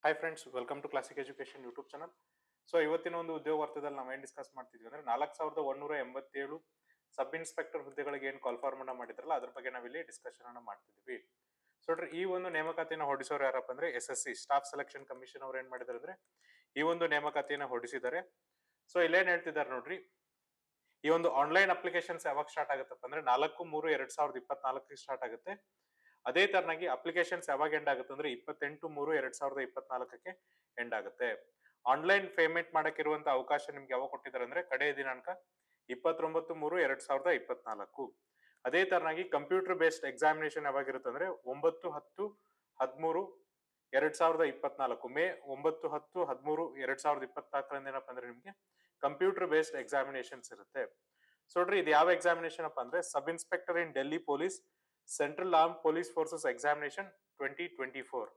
Hi friends welcome to Classic Education YouTube channel so ಇವತ್ತಿನ ಒಂದು ಉದ್ಯೋಗ ವಾರ್ತೆದಲ್ಲಿ ನಾವು ಏನು ಡಿಸ್ಕಸ್ ಮಾಡ್ತಿದ್ವಿ ಅಂದ್ರೆ ನಾಲ್ಕು ಸಾವಿರದ ಒಂದೂರ ಎಂಬತ್ತೇಳು ಸಬ್ ಇನ್ಸ್ಪೆಕ್ಟರ್ ಹುದ್ದೆಗಳಿಗೆ ಏನು ಕಾಲ್ಫಾರ್ಮ್ ಅನ್ನ ಮಾಡಿದ್ರಲ್ಲ ಅದ್ರ ಬಗ್ಗೆ ನಾವಿಲ್ಲಿ ಡಿಸ್ಕಷನ್ ಅನ್ನ ಮಾಡ್ತಿದ್ವಿ ಸೊ ನೋಡ್ರಿ ಈ ಒಂದು ನೇಮಕಾತಿಯನ್ನು ಹೊಡಿಸೋರು ಯಾರಪ್ಪ ಅಂದ್ರೆ S S C staff selection commission ಅವ್ರು ಏನ್ ಮಾಡಿದಾರೆ ಅಂದ್ರೆ ಈ ಒಂದು ನೇಮಕಾತಿಯನ್ನು ಹೊಡಿಸಿದ್ದಾರೆ ಸೊ ಇಲ್ಲೇನ್ ಹೇಳ್ತಿದ್ದಾರೆ ನೋಡ್ರಿ ಈ ಒಂದು ಆನ್ಲೈನ್ ಅಪ್ಲಿಕೇಶನ್ಸ್ ಯಾವಾಗ ಸ್ಟಾರ್ಟ್ ಆಗುತ್ತಪ್ಪ ಅಂದ್ರೆ ನಾಲ್ಕು ಮೂರು ಎರಡ್ ಸಾವಿರದ ಇಪ್ಪತ್ನಾಲ್ಕಕ್ಕೆ ಸ್ಟಾರ್ಟ್ ಆಗುತ್ತೆ ಅದೇ ತರನಾಗಿ ಅಪ್ಲಿಕೇಶನ್ಸ್ ಯಾವಾಗ ಎಂಡ್ ಆಗುತ್ತೆ ಅಂದ್ರೆ ಇಪ್ಪತ್ತೆಂಟು ಮೂರು ಎರಡ್ ಸಾವಿರದ ಇಪ್ಪತ್ನಾಲ್ಕಕ್ಕೆ ಎಂಡ್ ಆಗುತ್ತೆ ಆನ್ಲೈನ್ ಪೇಮೆಂಟ್ ಮಾಡಕ್ಕಿರುವಂತ ಅವಕಾಶ ನಿಮ್ಗೆ ಯಾವಾಗ ಕೊಟ್ಟಿದ್ದಾರೆ ಅಂದ್ರೆ ಕಡೆಯ ದಿನಾಂಕ ಇಪ್ಪತ್ತೊಂಬತ್ತು ಮೂರು ಎರಡ್ ಸಾವಿರದ ಇಪ್ಪತ್ನಾಲ್ಕು ಅದೇ ತರನಾಗಿ ಕಂಪ್ಯೂಟರ್ ಬೇಸ್ಡ್ ಎಕ್ಸಾಮಿನೇಷನ್ ಯಾವಾಗ ಇರುತ್ತೆ ಅಂದ್ರೆ ಒಂಬತ್ತು ಹತ್ತು ಹದಿಮೂರು ಎರಡ್ ಸಾವಿರದ ಇಪ್ಪತ್ನಾಲ್ಕು ಮೇ ಒಂಬತ್ತು ಹತ್ತು ಹದಿಮೂರು ಎರಡ್ ಸಾವಿರದ ಇಪ್ಪತ್ನಾಲ್ಕರಿಂದ ಏನಪ್ಪ ಅಂದ್ರೆ ನಿಮ್ಗೆ ಕಂಪ್ಯೂಟರ್ ಬೇಸ್ಡ್ ಎಕ್ಸಾಮಿನೇಷನ್ಸ್ ಇರುತ್ತೆ ಸೊ ನೋಡ್ರಿ ಇದು ಯಾವ ಎಕ್ಸಾಮಿನೇಷನ್ ಅಪ್ಪ ಅಂದ್ರೆ sub inspector in Delhi police central arm police forces examination twenty twenty four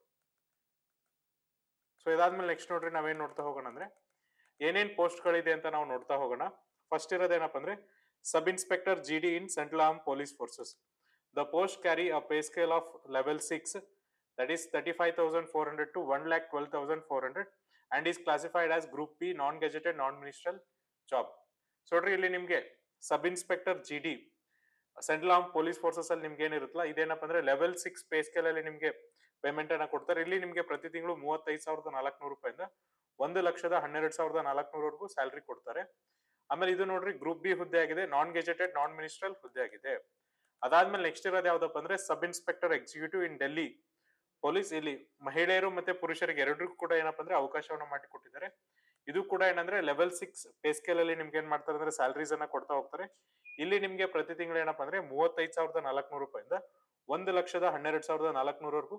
so ಇದಾದ್ಮೇಲೆ ನೆಕ್ಸ್ಟ್ ನೋಡ್ರಿ ನಾವೇನ್ ನೋಡ್ತಾ ಹೋಗೋಣ ಅಂದ್ರೆ ಏನೇನ್ ಪೋಸ್ಟ್ ಗಳಿದೆ ಅಂತ ನಾವು ನೋಡ್ತಾ ಹೋಗೋಣ ಫಸ್ಟ್ ಇರೋದೇನಪ್ಪ ಅಂದ್ರೆ sub inspector G D in central arm police forces the post carry a pay scale of level six that is thirty five thousand four hundred to one lakh twelve thousand four hundred and is classified as group P non gazetted non ministerial job so ನೋಡ್ರಿ ಇಲ್ಲಿ ನಿಮ್ಗೆ sub inspector G D central arm police forces ಅಲ್ಲಿ ನಿಮ್ಗೆ ಏನಿರುತ್ತಲ್ಲ ಇದೇನಪ್ಪ ಅಂದ್ರೆ level six pay scale ಅಲ್ಲಿ ನಿಮ್ಗೆ payment ಅನ್ನ ಕೊಡ್ತಾರೆ ಇಲ್ಲಿ ನಿಮ್ಗೆ ಪ್ರತಿ ತಿಂಗಳು ಮೂವತ್ತೈದು ಸಾವಿರದ ನಾಲ್ಕುನೂರು ರೂಪಾಯಿಂದ ಒಂದು ಲಕ್ಷದ ಹನ್ನೆರಡು ಸಾವಿರದ ನಾಲ್ಕುನೂರವರೆಗೂ ಸ್ಯಾಲ್ರಿ ಕೊಡ್ತಾರೆ ಆಮೇಲೆ ಇದು ನೋಡ್ರಿ ಗ್ರೂಪ್ ಬಿ ಹುದ್ದೆ ಆಗಿದೆ ನಾನ್ ಗೆಜೆಟೆಡ್ ನಾನ್ ಮಿನಿಸ್ಟ್ರಲ್ ಹುದ್ದೆ ಆಗಿದೆ ಅದಾದ್ಮೇಲೆ ನೆಕ್ಸ್ಟ್ ಇರೋದು ಯಾವ್ದಪ್ಪ ಅಂದ್ರೆ sub inspector executive in Delhi police ಇಲ್ಲಿ ಮಹಿಳೆಯರು ಮತ್ತೆ ಪುರುಷರಿಗೆ ಎರಡರಿಗೂ ಕೂಡ ಏನಪ್ಪ ಅಂದ್ರೆ ಅವಕಾಶವನ್ನ ಮಾಡಿಕೊಟ್ಟಿದ್ದಾರೆ ಇದು ಕೂಡ ಏನಂದ್ರೆ ಲೆವೆಲ್ ಸಿಕ್ಸ್ ಪೇ ಸ್ಕೇಲ್ ಅಲ್ಲಿ ನಿಮ್ಗೆ ಏನ್ ಮಾಡ್ತಾರೆ ಅಂದ್ರೆ ಸ್ಯಾಲರೀಸ್ ಅನ್ನ ಕೊಡ್ತಾ ಹೋಗ್ತಾರೆ ಇಲ್ಲಿ ನಿಮ್ಗೆ ಪ್ರತಿ ತಿಂಗಳು ಏನಪ್ಪಾ ಅಂದ್ರೆ ಮೂವತ್ತೈದು ಸಾವಿರದ ನಾಲ್ಕುನೂರು ರೂಪಾಯಿಂದ ಒಂದು ಲಕ್ಷದ ಹನ್ನೆರಡು ಸಾವಿರದ ನಾಲ್ಕುನೂರವರೆಗೂ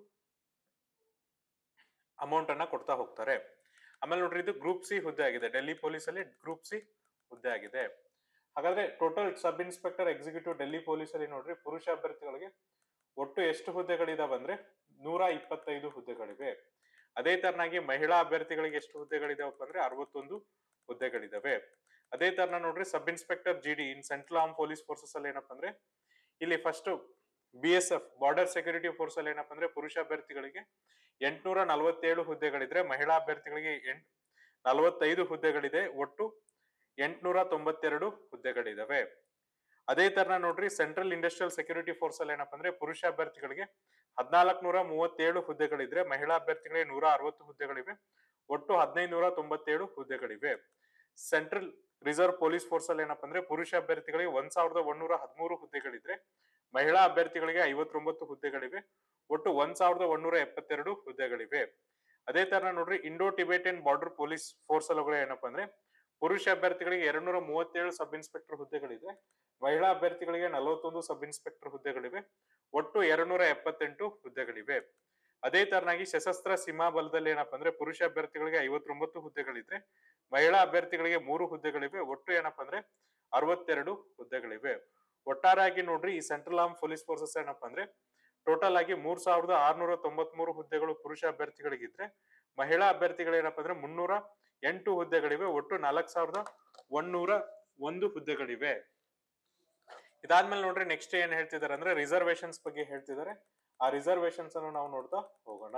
ಅಮೌಂಟ್ ಅನ್ನ ಕೊಡ್ತಾ ಹೋಗ್ತಾರೆ ಆಮೇಲೆ ನೋಡ್ರಿ ಇದು ಗ್ರೂಪ್ ಸಿ ಹುದ್ದೆ ಆಗಿದೆ ಡೆಲ್ಲಿ ಪೊಲೀಸ್ ಅಲ್ಲಿ ಗ್ರೂಪ್ ಸಿ ಹುದ್ದೆ ಆಗಿದೆ ಹಾಗಾದ್ರೆ total sub inspector executive Delhi police ಅಲ್ಲಿ ನೋಡ್ರಿ ಪುರುಷ ಅಭ್ಯರ್ಥಿಗಳಿಗೆ ಒಟ್ಟು ಎಷ್ಟು ಹುದ್ದೆಗಳಿದಾವೆ ಅಂದ್ರೆ ನೂರ ಇಪ್ಪತ್ತೈದು ಹುದ್ದೆಗಳಿವೆ ಅದೇ ತರನಾಗಿ ಮಹಿಳಾ ಅಭ್ಯರ್ಥಿಗಳಿಗೆ ಎಷ್ಟು ಹುದ್ದೆಗಳಿದಾವಪ್ಪ ಅಂದ್ರೆ ಅರವತ್ತೊಂದು ಹುದ್ದೆಗಳಿದಾವೆ ಅದೇ ತರನ ನೋಡ್ರಿ sub inspector G D in central arm police forces ಅಲ್ಲಿ ಏನಪ್ಪ ಅಂದ್ರೆ ಇಲ್ಲಿ first B S F border security force ಅಲ್ಲಿ ಏನಪ್ಪ ಅಂದ್ರೆ ಪುರುಷ ಅಭ್ಯರ್ಥಿಗಳಿಗೆ ಎಂಟುನೂರ ನಲವತ್ತೇಳು ಹುದ್ದೆಗಳಿದ್ರೆ ಮಹಿಳಾ ಅಭ್ಯರ್ಥಿಗಳಿಗೆ ಎಂಟ್ ನಲವತ್ತೈದು ಹುದ್ದೆಗಳಿದೆ ಒಟ್ಟು ಎಂಟುನೂರ ತೊಂಬತ್ತೆರಡು ಹುದ್ದೆಗಳಿದಾವೆ ಅದೇ ತರನ ನೋಡ್ರಿ ಸೆಂಟ್ರಲ್ ಇಂಡಸ್ಟ್ರಿಯಲ್ ಸೆಕ್ಯೂರಿಟಿ ಫೋರ್ಸ್ ಅಲ್ಲಿ ಏನಪ್ಪ ಅಂದ್ರೆ ಪುರುಷ ಅಭ್ಯರ್ಥಿಗಳಿಗೆ ಹದಿನಾಲ್ಕು ನೂರ ಮೂವತ್ತೇಳು ಹುದ್ದೆಗಳಿದ್ರೆ ಮಹಿಳಾ ಅಭ್ಯರ್ಥಿಗಳಿಗೆ ನೂರ ಅರವತ್ತು ಹುದ್ದೆಗಳಿವೆ ಒಟ್ಟು ಹದಿನೈದು ನೂರ ತೊಂಬತ್ತೇಳು ಹುದ್ದೆಗಳಿವೆ ಸೆಂಟ್ರಲ್ ರಿಸರ್ವ್ ಪೊಲೀಸ್ ಫೋರ್ಸ್ ಅಲ್ಲಿ ಏನಪ್ಪ ಅಂದ್ರೆ ಪುರುಷ ಅಭ್ಯರ್ಥಿಗಳಿಗೆ ಒಂದ್ ಸಾವಿರದ ಒಂದೂರ ಹದಿಮೂರು ಹುದ್ದೆಗಳಿದ್ರೆ ಮಹಿಳಾ ಅಭ್ಯರ್ಥಿಗಳಿಗೆ ಐವತ್ತೊಂಬತ್ತು ಹುದ್ದೆಗಳಿವೆ ಒಟ್ಟು ಒಂದ್ ಸಾವಿರದ ಒಂದೂರ ಎಪ್ಪತ್ತೆರಡು ಹುದ್ದೆಗಳಿವೆ ಅದೇ ತರ ನೋಡ್ರಿ Indo Tibetan border police force ಅಲ್ಲಗಳು ಏನಪ್ಪಾ ಅಂದ್ರೆ ಪುರುಷ ಅಭ್ಯರ್ಥಿಗಳಿಗೆ ಎರಡ್ನೂರ ಮೂವತ್ತೇಳು ಸಬ್ ಇನ್ಸ್ಪೆಕ್ಟರ್ ಹುದ್ದೆಗಳಿದೆ ಮಹಿಳಾ ಅಭ್ಯರ್ಥಿಗಳಿಗೆ ನಲವತ್ತೊಂದು ಸಬ್ ಇನ್ಸ್ಪೆಕ್ಟರ್ ಹುದ್ದೆಗಳಿವೆ ಒಟ್ಟು ಎರಡ್ನೂರ ಎಪ್ಪತ್ತೆಂಟು ಹುದ್ದೆಗಳಿವೆ ಅದೇ ತರನಾಗಿ ಸಶಸ್ತ್ರ ಸೀಮಾ ಬಲದಲ್ಲಿ ಏನಪ್ಪಾ ಅಂದ್ರೆ ಪುರುಷ ಅಭ್ಯರ್ಥಿಗಳಿಗೆ ಐವತ್ತೊಂಬತ್ತು ಹುದ್ದೆಗಳಿದ್ರೆ ಮಹಿಳಾ ಅಭ್ಯರ್ಥಿಗಳಿಗೆ ಮೂರು ಹುದ್ದೆಗಳಿವೆ ಒಟ್ಟು ಏನಪ್ಪಾ ಅಂದ್ರೆ ಅರವತ್ತೆರಡು ಹುದ್ದೆಗಳಿವೆ ಒಟ್ಟಾರೆಯಾಗಿ ನೋಡ್ರಿ ಈ ಸೆಂಟ್ರಲ್ ಆರ್ಮ್ ಪೊಲೀಸ್ ಫೋರ್ಸಸ್ ಏನಪ್ಪಾ ಅಂದ್ರೆ ಟೋಟಲ್ ಆಗಿ ಮೂರ್ ಸಾವಿರದ ಆರ್ನೂರ ತೊಂಬತ್ಮೂರು ಹುದ್ದೆಗಳು ಪುರುಷ ಅಭ್ಯರ್ಥಿಗಳಿಗಿದ್ರೆ ಮಹಿಳಾ ಅಭ್ಯರ್ಥಿಗಳು ಏನಪ್ಪಾ ಅಂದ್ರೆ ಮುನ್ನೂರ ಎಂಟು ಹುದ್ದೆಗಳಿವೆ ಒಟ್ಟು ನಾಲ್ಕ್ ಸಾವಿರದ ಒಂದೂರ ಒಂದು ಹುದ್ದೆಗಳಿವೆ ಇದಾದ್ಮೇಲೆ ನೋಡ್ರಿ ನೆಕ್ಸ್ಟ್ ಏನ್ ಹೇಳ್ತಿದಾರೆ ಅಂದ್ರೆ ರಿಸರ್ವೇಶನ್ಸ್ ಬಗ್ಗೆ ಹೇಳ್ತಿದ್ದಾರೆ ಆ ರಿಸರ್ವೇಶನ್ಸ್ ಅನ್ನು ನಾವು ನೋಡ್ತಾ ಹೋಗೋಣ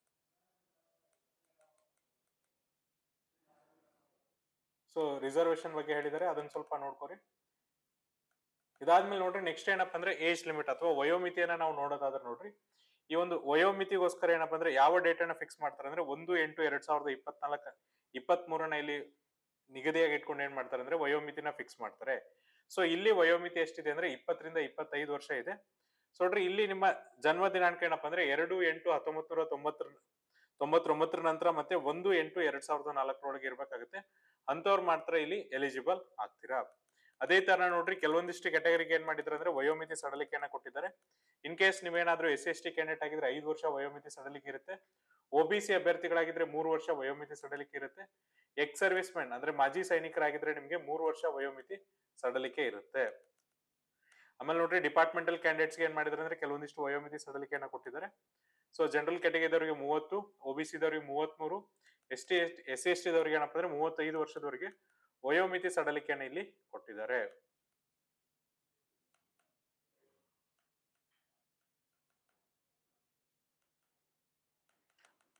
ಸೊ ರಿಸರ್ವೇಶನ್ ಬಗ್ಗೆ ಹೇಳಿದ್ದಾರೆ ಅದನ್ನ ಸ್ವಲ್ಪ ನೋಡ್ಕೊರಿ ಇದಾದ್ಮೇಲೆ ನೋಡ್ರಿ ನೆಕ್ಸ್ಟ್ ಏನಪ್ಪಾ ಅಂದ್ರೆ ಏಜ್ ಲಿಮಿಟ್ ಅಥವಾ ವಯೋಮಿತಿಯನ್ನ ನಾವು ನೋಡೋದಾದ್ರೆ ನೋಡ್ರಿ ಈ ಒಂದು ವಯೋಮಿತಿಗೋಸ್ಕರ ಏನಪ್ಪಾ ಅಂದ್ರೆ ಯಾವ ಡೇಟ್ ಅನ್ನ ಫಿಕ್ಸ್ ಮಾಡ್ತಾರೆ ಅಂದ್ರೆ ಒಂದು ಎಂಟು ಎರಡ್ ಸಾವಿರದ ಇಪ್ಪತ್ನಾಲ್ಕ ಇಪ್ಪತ್ತ್ ಮೂರನ ಇಲ್ಲಿ ನಿಗದಿಯಾಗಿ ಇಟ್ಕೊಂಡು ಏನ್ ಮಾಡ್ತಾರೆ ಅಂದ್ರೆ ವಯೋಮಿತಿನ ಫಿಕ್ಸ್ ಮಾಡ್ತಾರೆ ಸೊ ಇಲ್ಲಿ ವಯೋಮಿತಿ ಎಷ್ಟಿದೆ ಅಂದ್ರೆ ಇಪ್ಪತ್ತರಿಂದ ಇಪ್ಪತ್ತೈದು ವರ್ಷ ಇದೆ ಸೊ ನೋಡ್ರಿ ಇಲ್ಲಿ ನಿಮ್ಮ ಜನ್ಮ ದಿನಾಂಕ ಏನಪ್ಪಾ ಅಂದ್ರೆ ಎರಡು ಎಂಟು ಹತ್ತೊಂಬತ್ ನೂರ ತೊಂಬತ್ತರ ತೊಂಬತ್ತೊಂಬತ್ತರ ನಂತರ ಮತ್ತೆ ಒಂದು ಎಂಟು ಎರಡ್ ಸಾವಿರದ ನಾಲ್ಕರೊಳಗೆ ಇರ್ಬೇಕಾಗುತ್ತೆ ಅಂತವ್ರು ಮಾತ್ರ ಇಲ್ಲಿ ಎಲಿಜಿಬಲ್ ಆಗ್ತೀರಾ ಅದೇ ತರ ನೋಡ್ರಿ ಕೆಲವೊಂದಿಷ್ಟು ಕ್ಯಾಟಗರಿಗೆ ಏನ್ ಮಾಡಿದ್ರೆ ಅಂದ್ರೆ ವಯೋಮಿತಿ ಸಡಲಿಕೆಯನ್ನ ಕೊಟ್ಟಿದ್ದಾರೆ ಇನ್ ಕೇಸ್ ನೀವೇನಾದ್ರೂ ಎಸ್ ಎಸ್ ಟಿ ಕ್ಯಾಂಡಿಡೇಟ್ ಆಗಿದ್ರೆ ಐದು ವರ್ಷ ವಯೋಮಿತಿ ಸಡಲಿಕೆ ಇರುತ್ತೆ ಒಬಿಸಿ ಅಭ್ಯರ್ಥಿಗಳಾಗಿದ್ರೆ ಮೂರು ವರ್ಷ ವಯೋಮಿತಿ ಸಡಲಿಕೆ ಇರುತ್ತೆ ಎಕ್ಸ್ ಸರ್ವಿಸ್ ಮೆನ್ ಅಂದ್ರೆ ಮಾಜಿ ಸೈನಿಕರಾಗಿದ್ರೆ ನಿಮ್ಗೆ ಮೂರು ವರ್ಷ ವಯೋಮಿತಿ ಸಡಲಿಕೆ ಇರುತ್ತೆ ಆಮೇಲೆ ನೋಡ್ರಿ ಡಿಪಾರ್ಟ್ಮೆಂಟಲ್ ಕ್ಯಾಂಡಿಡೇಟ್ಸ್ ಏನ್ ಮಾಡಿದ್ರೆ ಅಂದ್ರೆ ಕೆಲವೊಂದಿಷ್ಟು ವಯೋಮಿತಿ ಸಡಲಿಕೆಯನ್ನ ಕೊಟ್ಟಿದ್ದಾರೆ ಸೊ ಜನರಲ್ ಕ್ಯಾಟಗರಿದವರಿಗೆ ಮೂವತ್ತು ಒಬಿಸಿ ದವರಿಗೆ ಮೂವತ್ಮೂರು S T S C S T ದವರಿಗೆ ಏನಪ್ಪ ಅಂದ್ರೆ ಮೂವತ್ತೈದು ವರ್ಷದವರೆಗೆ ವಯೋಮಿತಿ ಸಡಲಿಕೆಯನ್ನು ಇಲ್ಲಿ ಕೊಟ್ಟಿದ್ದಾರೆ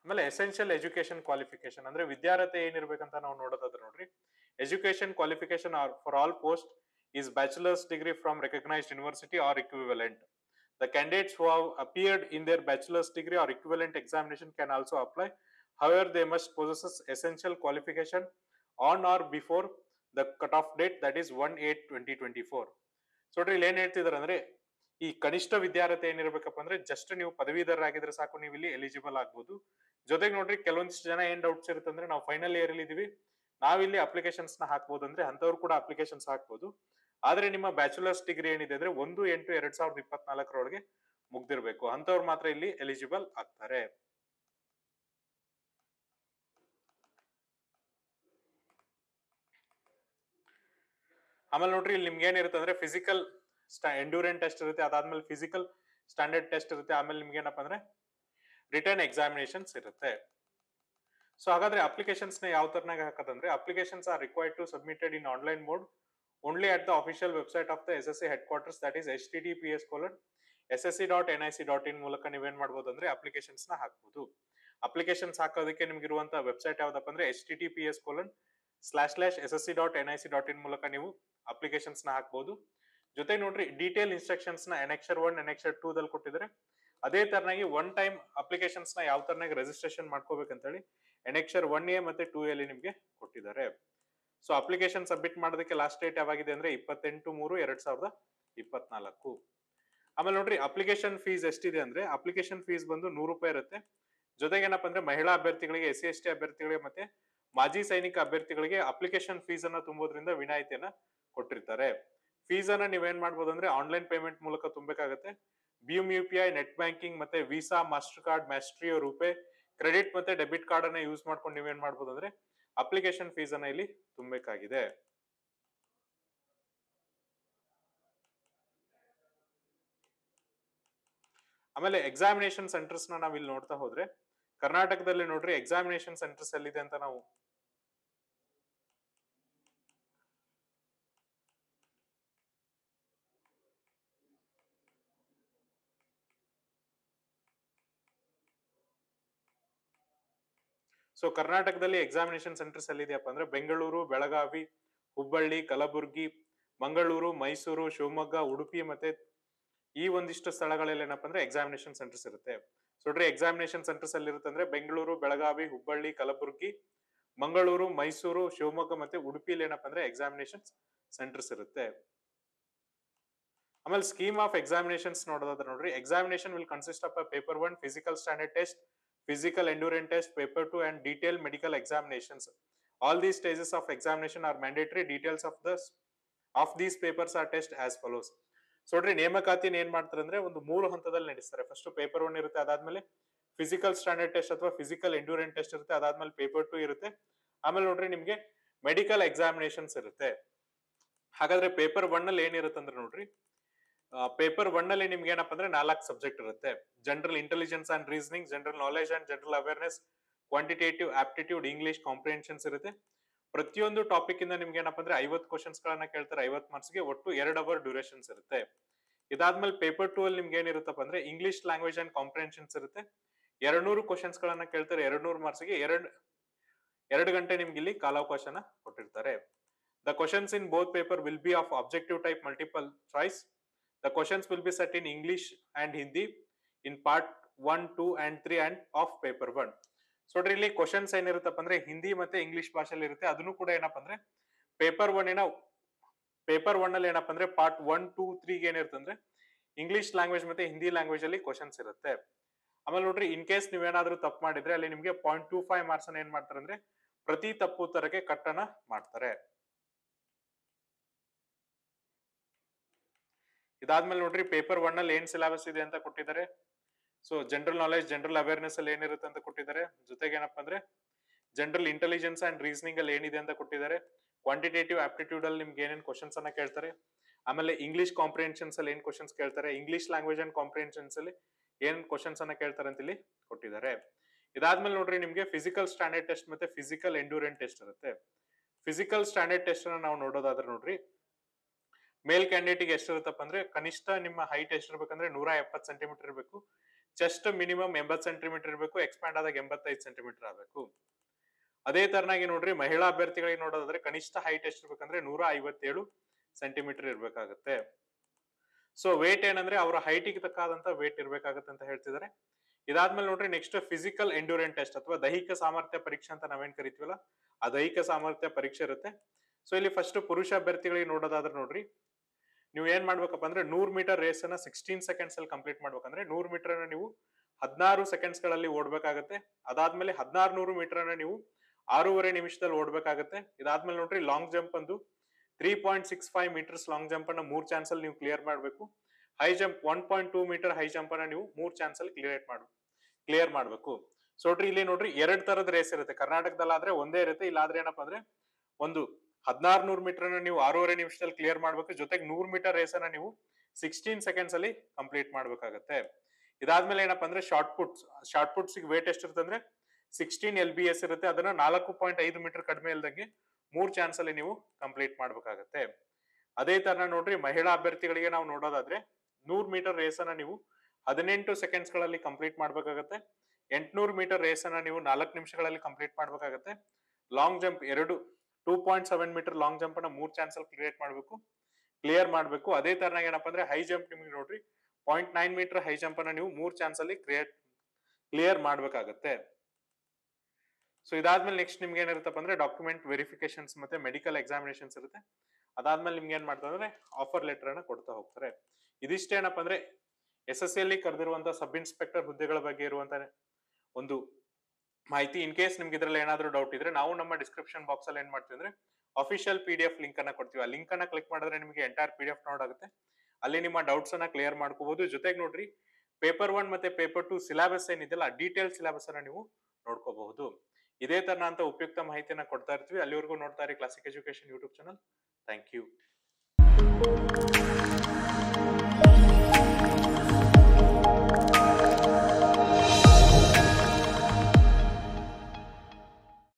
ಆಮೇಲೆ ಎಸೆನ್ಷಿಯಲ್ ಎಜುಕೇಶನ್ ಕ್ವಾಲಿಫಿಕೇಶನ್ ಅಂದ್ರೆ ವಿದ್ಯಾರ್ಹತೆ ಏನಿರ್ಬೇಕಂತ ನಾವು ನೋಡೋದಾದ್ರೆ ನೋಡ್ರಿ education qualification for all post is bachelor's degree from recognized university or equivalent. The candidates who have appeared in their bachelor's degree or equivalent examination can also apply. However, they must possess essential qualification on or before the cutoff date that is 1-8-2024. So ನೋಡ್ರಿ ಇಲ್ಲಿ ಏನ್ ಹೇಳ್ತಿದಾರೆ ಅಂದ್ರೆ ಈ ಕನಿಷ್ಠ ವಿದ್ಯಾರ್ಹತೆ ಏನಿರ್ಬೇಕಪ್ಪ ಅಂದ್ರೆ just ನೀವು ಪದವೀಧರರಾಗಿದ್ರೆ ಸಾಕು ನೀವು ಇಲ್ಲಿ ಎಲಿಜಿಬಲ್ ಆಗ್ಬೋದು ಜೊತೆಗೆ ನೋಡ್ರಿ ಕೆಲವೊಂದಿಷ್ಟು ಜನ ಏನ್ ಡೌಟ್ಸ್ ಇರುತ್ತೆ ಅಂದ್ರೆ ನಾವು ಫೈನಲ್ ಇಯರ್ ಅಲ್ಲಿ ಇದೀವಿ ನಾವಿಲ್ಲಿ ಅಪ್ಲಿಕೇಶನ್ಸ್ ನ ಹಾಕ್ಬೋದು ಅಂದ್ರೆ ಅಂತವ್ರು ಕೂಡ ಅಪ್ಲಿಕೇಶನ್ಸ್ ಹಾಕ್ಬೋದು ಆದ್ರೆ ನಿಮ್ಮ ಬ್ಯಾಚುಲರ್ಸ್ ಡಿಗ್ರಿ ಏನಿದೆ ಅಂದ್ರೆ ಒಂದು ಎಂಟು ಎರಡ್ ಸಾವಿರದ ಇಪ್ಪತ್ನಾಲ್ಕರೊಳಗೆ ಮುಗ್ದಿರ್ಬೇಕು ಅಂತವ್ರು ಮಾತ್ರ ಇಲ್ಲಿ ಎಲಿಜಿಬಲ್ ಆಗ್ತಾರೆ ಆಮೇಲೆ ನೋಡ್ರಿ ಇಲ್ಲಿ ನಿಮ್ಗೆ ಏನಿರುತ್ತೆ ಅಂದ್ರೆ ಫಿಸಿಕಲ್ ಎಂಡ್ಯೂರೆಂಟ್ ಟೆಸ್ಟ್ ಇರುತ್ತೆ ಅದಾದ್ಮೇಲೆ ಫಿಸಿಕಲ್ ಸ್ಟ್ಯಾಂಡರ್ಡ್ ಟೆಸ್ಟ್ ಇರುತ್ತೆ ಆಮೇಲೆ ನಿಮ್ಗೆ ಏನಪ್ಪಾ ಅಂದ್ರೆ ರಿಟರ್ನ್ ಎಕ್ಸಾಮಿನೇಷನ್ಸ್ ಇರುತ್ತೆ ಸೊ ಹಾಗಾದ್ರೆ ಅಪ್ಲಿಕೇಶನ್ಸ್ ನ ಯಾವ ತರನಾಗ ಹಾಕೋದಂದ್ರೆ applications are required to submitted in online mode only at the official website of the S S C headquarters that is H T T P S colon S S C dot N I C dot in ಮೂಲಕ ನೀವೇನ್ ಮಾಡ್ಬೋದು ಅಂದ್ರೆ applications ನ ಹಾಕ್ಬೋದು applications ಹಾಕೋದಕ್ಕೆ ನಿಮ್ಗೆ ಇರುವಂತಹ website ಯಾವ್ದಪ್ಪ ಅಂದ್ರೆ H T T P S colon slash slash S S C dot N I C dot in ಮೂಲಕ ನೀವು ಅಪ್ಲಿಕೇಶನ್ಸ್ ನ ಹಾಕ್ಬೋದು ಜೊತೆ ನೋಡ್ರಿ ಡೀಟೇಲ್ ಇನ್ಸ್ಟ್ರಕ್ಷನ್ಸ್ ನ ಎನೆಕ್ಷರ್ ಒನ್ ಎನೆಕ್ಷರ್ ಟೂ ದಲ್ಲಿ ಕೊಟ್ಟಿದ್ದಾರೆ ಅದೇ ತರನಾಗಿ ಒನ್ ಟೈಮ್ ಅಪ್ಲಿಕೇಶನ್ಸ್ ನ ಯಾವ ತರನಾಗಿ ರಿಜಿಸ್ಟ್ರೇಷನ್ ಮಾಡ್ಕೋಬೇಕಂತೇಳಿ ಎನೆಕ್ಷರ್ ಒನ್ ಎ ಮತ್ತೆ ಟೂ ಎಲ್ಲಿ ನಿಮ್ಗೆ ಕೊಟ್ಟಿದ್ದಾರೆ ಸೊ ಅಪ್ಲಿಕೇಶನ್ ಸಬ್ಮಿಟ್ ಮಾಡೋದಕ್ಕೆ ಲಾಸ್ಟ್ ಡೇಟ್ ಯಾವಾಗಿದೆ ಅಂದ್ರೆ ಇಪ್ಪತ್ತೆಂಟು ಮೂರು ಎರಡ್ ಸಾವಿರದ ಇಪ್ಪತ್ನಾಲ್ಕು ಆಮೇಲೆ ನೋಡ್ರಿ ಅಪ್ಲಿಕೇಶನ್ ಫೀಸ್ ಎಷ್ಟಿದೆ ಅಂದ್ರೆ ಅಪ್ಲಿಕೇಶನ್ ಫೀಸ್ ಬಂದು ನೂರು ರೂಪಾಯಿ ಇರುತ್ತೆ ಜೊತೆಗೆ ಏನಪ್ಪಾ ಅಂದ್ರೆ ಮಹಿಳಾ ಅಭ್ಯರ್ಥಿಗಳಿಗೆ ಎಸ್ ಸಿ ಎಸ್ ಟಿ ಅಭ್ಯರ್ಥಿಗಳಿಗೆ ಮತ್ತೆ ಮಾಜಿ ಸೈನಿಕ ಅಭ್ಯರ್ಥಿಗಳಿಗೆ ಅಪ್ಲಿಕೇಶನ್ ಫೀಸ್ ಅನ್ನ ತುಂಬೋದ್ರಿಂದ ವಿನಾಯಿತಿಯನ್ನ ಕೊಟ್ಟಿರ್ತಾರೆ ಫೀಸ್ ಅನ್ನ ನೀವೇನ್ ಮಾಡ್ಬೋದು ಅಂದ್ರೆ ಆನ್ಲೈನ್ ಪೇಮೆಂಟ್ ಮೂಲಕ ತುಂಬಬೇಕಾಗತ್ತೆ ಬಿಎಂ U P I net banking ಮತ್ತೆ Visa Mastercard Maestro RuPay credit ಮತ್ತೆ ಡೆಬಿಟ್ ಕಾರ್ಡ್ ಅನ್ನ ಯೂಸ್ ಮಾಡ್ಕೊಂಡು ನೀವೇನ್ ಮಾಡ್ಬೋದು ಅಂದ್ರೆ ಅಪ್ಲಿಕೇಶನ್ ಫೀಸ್ ಅನ್ನ ಇಲ್ಲಿ ತುಂಬಬೇಕಾಗಿದೆ ಆಮೇಲೆ ಎಕ್ಸಾಮಿನೇಷನ್ ಸೆಂಟರ್ಸ್ ನ ನಾವ್ ಇಲ್ಲಿ ನೋಡ್ತಾ ಹೋದ್ರೆ ಕರ್ನಾಟಕದಲ್ಲಿ ನೋಡ್ರಿ ಎಕ್ಸಾಮಿನೇಷನ್ ಸೆಂಟರ್ಸ್ ಎಲ್ಲಿದೆ ಅಂತ ನಾವು ಸೊ ಕರ್ನಾಟಕದಲ್ಲಿ ಎಕ್ಸಾಮಿನೇಷನ್ ಸೆಂಟರ್ಸ್ ಎಲ್ಲಿದೆಯಪ್ಪ ಅಂದ್ರೆ ಬೆಂಗಳೂರು ಬೆಳಗಾವಿ ಹುಬ್ಬಳ್ಳಿ ಕಲಬುರ್ಗಿ ಮಂಗಳೂರು ಮೈಸೂರು ಶಿವಮೊಗ್ಗ ಉಡುಪಿ ಮತ್ತೆ ಈ ಒಂದಿಷ್ಟು ಸ್ಥಳಗಳಲ್ಲಿ ಏನಪ್ಪಾ ಅಂದ್ರೆ ಎಕ್ಸಾಮಿನೇಷನ್ ಸೆಂಟರ್ಸ್ ಇರುತ್ತೆ ಸೊ ನೋಡ್ರಿ ಎಕ್ಸಾಮಿನೇಷನ್ ಸೆಂಟರ್ಸ್ ಅಲ್ಲಿ ಇರುತ್ತೆ ಅಂದ್ರೆ ಬೆಂಗಳೂರು ಬೆಳಗಾವಿ ಹುಬ್ಬಳ್ಳಿ ಕಲಬುರ್ಗಿ ಮಂಗಳೂರು ಮೈಸೂರು ಶಿವಮೊಗ್ಗ ಮತ್ತೆ ಉಡುಪಿಲಿ ಏನಪ್ಪಾ ಅಂದ್ರೆ ಎಕ್ಸಾಮಿನೇಷನ್ ಸೆಂಟರ್ಸ್ ಇರುತ್ತೆ ಆಮೇಲೆ ಸ್ಕೀಮ್ ಆಫ್ ಎಕ್ಸಾಮಿನೇಷನ್ಸ್ ನೋಡೋದಾದ್ರೆ ನೋಡ್ರಿ examination will consist of a paper one physical standard test physical endurance test, paper 2 and detailed medical examinations. All these stages of examination are mandatory. Details of this of these papers are test as follows. So ನೋಡ್ರಿ ನೇಮಕಾತಿನ ಏನ್ ಮಾಡ್ತಾರೆ ಅಂದ್ರೆ ಒಂದು ಮೂರು ಹಂತದಲ್ಲಿ ನಡೆಸ್ತಾರೆ first paper one ಇರುತ್ತೆ ಅದಾದ್ಮೇಲೆ ಫಿಸಿಕಲ್ ಸ್ಟ್ಯಾಂಡರ್ಡ್ ಟೆಸ್ಟ್ ಅಥವಾ ಫಿಸಿಕಲ್ ಎಂಡ್ಯೂರೆಂಟ್ ಟೆಸ್ಟ್ ಇರುತ್ತೆ ಅದಾದ್ಮೇಲೆ ಪೇಪರ್ ಟು ಇರುತ್ತೆ ಆಮೇಲೆ ನೋಡ್ರಿ ನಿಮ್ಗೆ ಮೆಡಿಕಲ್ ಎಕ್ಸಾಮಿನೇಷನ್ಸ್ ಇರುತ್ತೆ ಹಾಗಾದ್ರೆ ಪೇಪರ್ ಒನ್ ಅಲ್ಲಿ ಏನಿರುತ್ತೆ ಅಂದ್ರೆ ನೋಡ್ರಿ ಪೇಪರ್ ಒನ್ ಅಲ್ಲಿ ನಿಮ್ಗೆ ಏನಪ್ಪ ಅಂದ್ರೆ ನಾಲ್ಕು ಸಬ್ಜೆಕ್ಟ್ ಇರುತ್ತೆ general intelligence and reasoning general knowledge and general awareness quantitative aptitude English comprehensions ಇರುತ್ತೆ ಪ್ರತಿಯೊಂದು ಟಾಪಿಕ್ ಇಂದ ನಿಮ್ಗೆ ಏನಪ್ಪ ಅಂದ್ರೆ ಐವತ್ತು ಕ್ವಶನ್ಸ್ ಗಳನ್ನ ಕೇಳ್ತಾರೆ ಐವತ್ತು ಮಾರ್ಕ್ಸ್ ಗೆ ಒಟ್ಟು ಎರಡು ಅವರ್ ಡ್ಯೂರೇಷನ್ಸ್ ಇರುತ್ತೆ ಇದಾದ್ಮೇಲೆ ಪೇಪರ್ ಟೂ ಅಲ್ಲಿ ನಿಮ್ಗೆ ಏನಿರುತ್ತಪ್ಪ ಅಂದ್ರೆ ಇಂಗ್ಲಿಷ್ ಲ್ಯಾಂಗ್ವೇಜ್ ಅಂಡ್ ಕಾಂಪ್ರಿಹೆನ್ಷನ್ಸ್ ಇರುತ್ತೆ ಎರಡ್ನೂರು ಕ್ವಶನ್ಸ್ ಗಳನ್ನ ಕೇಳ್ತಾರೆ ಎರಡ್ನೂರು ಮಾರ್ಕ್ಸ್ ಗೆ ಎರಡ್ ಎರಡು ಗಂಟೆ ನಿಮ್ಗೆ ಇಲ್ಲಿ ಕಾಲಾವಕಾಶನ ಕೊಟ್ಟಿರ್ತಾರೆ the questions in both paper will be of objective type multiple choice The questions will be set in English and Hindi in part 1, 2 and 3 and of paper 1. So ನೋಡ್ರಿ ಇಲ್ಲಿ ಕ್ವಶನ್ಸ್ ಏನಿರುತ್ತಪ್ಪ ಅಂದ್ರೆ ಹಿಂದಿ ಮತ್ತೆ ಇಂಗ್ಲಿಷ್ ಭಾಷೆಯಲ್ಲಿ ಇರುತ್ತೆ ಅದನ್ನು ಕೂಡ ಏನಪ್ಪ ಅಂದ್ರೆ ಪೇಪರ್ ಒನ್ ಏನ ಪೇಪರ್ ಒನ್ ಅಲ್ಲಿ ಏನಪ್ಪ ಅಂದ್ರೆ ಪಾರ್ಟ್ ಒನ್ ಟೂ ತ್ರೀಗೆ ಏನಿರುತ್ತೆ ಅಂದ್ರೆ ಇಂಗ್ಲಿಷ್ ಲ್ಯಾಂಗ್ವೇಜ್ ಮತ್ತೆ ಹಿಂದಿ ಲ್ಯಾಂಗ್ವೇಜ್ ಅಲ್ಲಿ ಕ್ವಶನ್ಸ್ ಇರುತ್ತೆ ಆಮೇಲೆ ನೋಡ್ರಿ ಇನ್ ಕೇಸ್ ನೀವೇನಾದ್ರೂ ತಪ್ಪು ಮಾಡಿದ್ರೆ ಅಲ್ಲಿ ನಿಮ್ಗೆ ಪಾಯಿಂಟ್ ಟೂ ಫೈವ್ ಮಾರ್ಕ್ಸ್ ಅನ್ನ ಏನ್ ಮಾಡ್ತಾರೆ ಅಂದ್ರೆ ಪ್ರತಿ ತಪ್ಪು ಉತ್ತರಕ್ಕೆ ಕಟ್ಟನ ಮಾಡ್ತಾರೆ ಇದಾದ್ಮೇಲೆ ನೋಡ್ರಿ ಪೇಪರ್ ಒನ್ ಅಲ್ಲಿ ಏನ್ ಸಿಲೆಬಸ್ ಇದೆ ಅಂತ ಕೊಟ್ಟಿದ್ದಾರೆ so general knowledge general awareness ಅಲ್ಲಿ ಏನಿರುತ್ತೆ ಅಂತ ಕೊಟ್ಟಿದ್ದಾರೆ ಜೊತೆಗೆ ಏನಪ್ಪಾ ಅಂದ್ರೆ ಜನರಲ್ ಇಂಟೆಲಿಜೆನ್ಸ್ ಅಂಡ್ ರೀಸನಿಂಗ್ ಅಲ್ಲಿ ಏನಿದೆ ಅಂತ ಕೊಟ್ಟಿದ್ದಾರೆ ಕ್ವಾಂಟಿಟೇಟಿವ್ ಆಪ್ಟಿಟ್ಯೂಡ್ ಅಲ್ಲಿ ನಿಮ್ಗೆ ಏನೇನ್ ಕ್ವಶನ್ಸ್ ಅನ್ನ ಕೇಳ್ತಾರೆ ಆಮೇಲೆ ಇಂಗ್ಲಿಷ್ ಕಾಂಪ್ರಿಹೆನ್ಷನ್ಸ್ ಅಲ್ಲಿ ಏನ್ ಕ್ವಶನ್ಸ್ ಕೇಳ್ತಾರೆ ಇಂಗ್ಲಿಷ್ ಲ್ಯಾಂಗ್ವೇಜ್ ಅಂಡ್ ಕಾಂಪ್ರಿಹೆನ್ಷನ್ಸ್ ಅಲ್ಲಿ ಏನ್ ಕ್ವಶನ್ಸ್ ಅನ್ನ ಕೇಳ್ತಾರೆ ಅಂತ ಇಲ್ಲಿ ಕೊಟ್ಟಿದ್ದಾರೆ ಇದಾದ್ಮೇಲೆ ನೋಡ್ರಿ ನಿಮ್ಗೆ ಫಿಸಿಕಲ್ ಸ್ಟ್ಯಾಂಡರ್ಡ್ ಟೆಸ್ಟ್ ಮತ್ತೆ ಫಿಸಿಕಲ್ ಎಂಡ್ಯೂರೆಂಟ್ ಟೆಸ್ಟ್ ಇರುತ್ತೆ ಫಿಸಿಕಲ್ ಸ್ಟ್ಯಾಂಡರ್ಡ್ ಟೆಸ್ಟ್ ಅನ್ನ ನಾವು ನೋಡೋದಾದ್ರೆ ನೋಡ್ರಿ ಮೇಲ್ ಕ್ಯಾಂಡಿಡೇಟ್ ಗೆ ಎಷ್ಟಿರುತ್ತಪ್ಪ ಅಂದ್ರೆ ಕನಿಷ್ಠ ನಿಮ್ಮ ಹೈಟ್ ಎಷ್ಟಿರ್ಬೇಕಂದ್ರೆ ನೂರ ಎಪ್ಪತ್ತು ಸೆಂಟಿಮೀಟರ್ ಇರಬೇಕು ಚೆಸ್ಟ್ ಮಿನಿಮಮ್ ಎಂಬತ್ ಸೆಂಟಿಮೀಟರ್ ಇರಬೇಕು ಎಕ್ಸ್ಪ್ಯಾಂಡ್ ಆದಾಗ ಎಂಬತ್ತೈದು ಸೆಂಟಿಮೀಟರ್ ಆಗಬೇಕು ಅದೇ ತರನಾಗಿ ನೋಡ್ರಿ ಮಹಿಳಾ ಅಭ್ಯರ್ಥಿಗಳಿಗೆ ನೋಡೋದಾದ್ರೆ ಕನಿಷ್ಠ ಹೈಟ್ ಎಷ್ಟಿರ್ಬೇಕಂದ್ರೆ ನೂರ ಐವತ್ತೇಳು ಸೆಂಟಿಮೀಟರ್ ಇರ್ಬೇಕಾಗತ್ತೆ ಸೊ ವೇಟ್ ಏನಂದ್ರೆ ಅವರ ಹೈಟಿಗೆ ತಕ್ಕಾದಂತ ವೇಟ್ ಇರ್ಬೇಕಾಗತ್ತೆ ಅಂತ ಹೇಳ್ತಿದ್ದಾರೆ ಇದಾದ್ಮೇಲೆ ನೋಡ್ರಿ ನೆಕ್ಸ್ಟ್ ಫಿಸಿಕಲ್ ಎಂಡ್ಯೂರೆಂಟ್ ಟೆಸ್ಟ್ ಅಥವಾ ದೈಹಿಕ ಸಾಮರ್ಥ್ಯ ಪರೀಕ್ಷೆ ಅಂತ ನಾವೇನ್ ಕರಿತೀವಲ್ಲ ಆ ದೈಹಿಕ ಸಾಮರ್ಥ್ಯ ಪರೀಕ್ಷೆ ಇರುತ್ತೆ ಸೊ ಇಲ್ಲಿ ಫಸ್ಟ್ ಪುರುಷ ಅಭ್ಯರ್ಥಿಗಳಿಗೆ ನೋಡೋದಾದ್ರೆ ನೋಡ್ರಿ ನೀವು ಏನ್ ಮಾಡ್ಬೇಕಪ್ಪ ಅಂದ್ರೆ ನೂರ್ ಮೀಟರ್ ರೇಸ್ ಅನ್ನ ಸಿಕ್ಸ್ಟೀನ್ ಸೆಕೆಂಡ್ಸ್ ಅಲ್ಲಿ ಕಂಪ್ಲೀಟ್ ಮಾಡ್ಬೇಕಂದ್ರೆ ನೂರ್ ಮೀಟರ್ ಅನ್ನ ನೀವು ಹದಿನಾರು ಸೆಕೆಂಡ್ಸ್ ಗಳಲ್ಲಿ ಓಡ್ಬೇಕಾಗತ್ತೆ ಅದಾದ್ಮೇಲೆ ಹದಿನಾರು ನೂರು ಮೀಟರ್ ಅನ್ನ ನೀವು ಆರೂವರೆ ನಿಮಿಷದಲ್ಲಿ ಓಡ್ಬೇಕಾಗತ್ತೆ ಇದಾದ್ಮೇಲೆ ನೋಡ್ರಿ ಲಾಂಗ್ ಜಂಪ್ ಒಂದು three point six five metres long jump ಅನ್ನ ಮೂರ್ ಚಾನ್ಸ್ ಅಲ್ಲಿ ನೀವು ಕ್ಲಿಯರ್ ಮಾಡಬೇಕು high jump one point two metre high jump ಅನ್ನ ನೀವು ಮೂರ್ ಚಾನ್ಸ್ ಅಲ್ಲಿ ಕ್ಲಿಯರ್ ಮಾಡು ಕ್ಲಿಯರ್ ಮಾಡಬೇಕು ಸೊ ನೋಡ್ರಿ ಇಲ್ಲಿ ನೋಡ್ರಿ ಎರಡ್ ತರದ ರೇಸ್ ಇರುತ್ತೆ ಕರ್ನಾಟಕದಲ್ಲಾದ್ರೆ ಒಂದೇ ಇರುತ್ತೆ ಇಲ್ಲಾದ್ರೆ ಏನಪ್ಪಾ ಅಂದ್ರೆ ಒಂದು ಹದಿನಾರು ನೂರು ಮೀಟರ್ ಅನ್ನ ನೀವು ಆರೂವರೆ ನಿಮಿಷದಲ್ಲಿ ಕ್ಲಿಯರ್ ಮಾಡ್ಬೇಕು ಜೊತೆಗೆ ನೂರ್ ಮೀಟರ್ ರೇಸ್ ಅನ್ನ ನೀವು ಸಿಕ್ಸ್ಟೀನ್ ಸೆಕೆಂಡ್ಸ್ ಅಲ್ಲಿ ಕಂಪ್ಲೀಟ್ ಮಾಡ್ಬೇಕಾಗತ್ತೆ ಇದಾದ್ಮೇಲೆ ಏನಪ್ಪಾ ಅಂದ್ರೆ shot puts shot puts weight ಎಷ್ಟಿರುತ್ತೆ ಅಂದ್ರೆ ಸಿಕ್ಸ್ಟೀನ್ ಎಲ್ ಬಿ ಎಸ್ ಇರುತ್ತೆ ಅದನ್ನ ನಾಲ್ಕು ಪಾಯಿಂಟ್ ಐದು ಮೀಟರ್ ಕಡಿಮೆ ಇಲ್ದಂಗೆ ಮೂರ್ ಚಾನ್ಸ್ ಅಲ್ಲಿ ನೀವು ಕಂಪ್ಲೀಟ್ ಮಾಡ್ಬೇಕಾಗತ್ತೆ ಅದೇ ತರ ನೋಡ್ರಿ ಮಹಿಳಾ ಅಭ್ಯರ್ಥಿಗಳಿಗೆ ನಾವು ನೋಡೋದಾದ್ರೆ ನೂರ್ ಮೀಟರ್ ರೇಸ್ ಅನ್ನ ನೀವು ಹದಿನೆಂಟು ಸೆಕೆಂಡ್ಸ್ ಗಳಲ್ಲಿ ಕಂಪ್ಲೀಟ್ ಮಾಡ್ಬೇಕಾಗತ್ತೆ ಎಂಟ್ನೂರು ಮೀಟರ್ ರೇಸ್ ಅನ್ನ ನೀವು ನಾಲ್ಕು ನಿಮಿಷಗಳಲ್ಲಿ ಕಂಪ್ಲೀಟ್ ಮಾಡ್ಬೇಕಾಗತ್ತೆ ಲಾಂಗ್ ಜಂಪ್ ಎರಡು two point seven metre long jump ಅನ್ನ ಮೂರ್ ಚಾನ್ಸ್ ಅಲ್ಲಿ ಕ್ರಿಯೇಟ್ ಮಾಡಬೇಕು ಕ್ಲಿಯರ್ ಮಾಡಬೇಕು ಅದೇ ತರನಾಗಿ ಏನಪ್ಪಾ ಅಂದ್ರೆ ಹೈ ಜಂಪ್ ನಿಮ್ಗೆ ನೋಡ್ರಿ point nine metre high jump ಅನ್ನ ನೀವು ಮೂರ್ ಚಾನ್ಸ್ ಅಲ್ಲಿ ಕ್ರಿಯೇಟ್ ಕ್ಲಿಯರ್ ಮಾಡ್ಬೇಕಾಗತ್ತೆ ಸೊ ಇದಾದ್ಮೇಲೆ ನೆಕ್ಸ್ಟ್ ನಿಮ್ಗೆ ಏನಿರುತ್ತಪ್ಪ ಅಂದ್ರೆ ಡಾಕ್ಯುಮೆಂಟ್ ವೆರಿಫಿಕೇಶನ್ಸ್ ಮತ್ತೆ ಮೆಡಿಕಲ್ ಎಕ್ಸಾಮಿನೇಷನ್ಸ್ ಇರುತ್ತೆ ಅದಾದ್ಮೇಲೆ ನಿಮ್ಗೆ ಏನ್ ಮಾಡ್ತಾರೆ ಅಂದ್ರೆ ಆಫರ್ ಲೆಟರ್ ಅನ್ನ ಕೊಡ್ತಾ ಹೋಗ್ತಾರೆ ಇದಿಷ್ಟೇ ಏನಪ್ಪ ಅಂದ್ರೆ ಎಸ್ ಎಸ್ ಸಿ ಕರೆದಿರುವಂತ ಸಬ್ ಇನ್ಸ್ಪೆಕ್ಟರ್ ಹುದ್ದೆಗಳ ಬಗ್ಗೆ ಇರುವಂತ ಒಂದು ಮಾಹಿತಿ ಇನ್ ಕೇಸ್ ನಿಮ್ಗೆ ಇದ್ರಲ್ಲಿ ಏನಾದ್ರೂ ಡೌಟ್ ಇದ್ರೆ ನಾವು ನಮ್ಮ ಡಿಸ್ಕ್ರಿಪ್ಷನ್ ಬಾಕ್ಸ್ ಅಲ್ಲಿ ಏನ್ ಮಾಡ್ತೀವಿ ಅಂದ್ರೆ official P D F link ಅನ್ನ ಕೊಡ್ತೀವಿ ಆ ಲಿಂಕ್ ಅನ್ನ ಕ್ಲಿಕ್ ಮಾಡಿದ್ರೆ ನಿಮಗೆ ಎಂಟೈರ್ ಪಿ ಡಿ ಎಫ್ ನೋಡಾಗುತ್ತೆ ಅಲ್ಲಿ ನಿಮ್ಮ ಡೌಟ್ಸ್ ಅನ್ನ ಕ್ಲಿಯರ್ ಮಾಡ್ಕೋಬಹುದು ಜೊತೆಗೆ ನೋಡ್ರಿ ಪೇಪರ್ ಒನ್ ಮತ್ತೆ ಪೇಪರ್ ಟು ಸಿಲೆಬಸ್ ಏನಿದೆಯಲ್ಲ ಡೀಟೇಲ್ ಸಿಲೆಬಸ್ ಅನ್ನ ನೀವು ನೋಡ್ಕೋಬಹುದು ಇದೇ ತರ ಅಂತ ಉಪಯುಕ್ತ ಮಾಹಿತಿಯನ್ನ ಕೊಡ್ತಾ ಇರ್ತೀವಿ ಅಲ್ಲಿವರೆಗೂ ನೋಡ್ತಾ ಇರಿ Classic Education YouTube channel thank you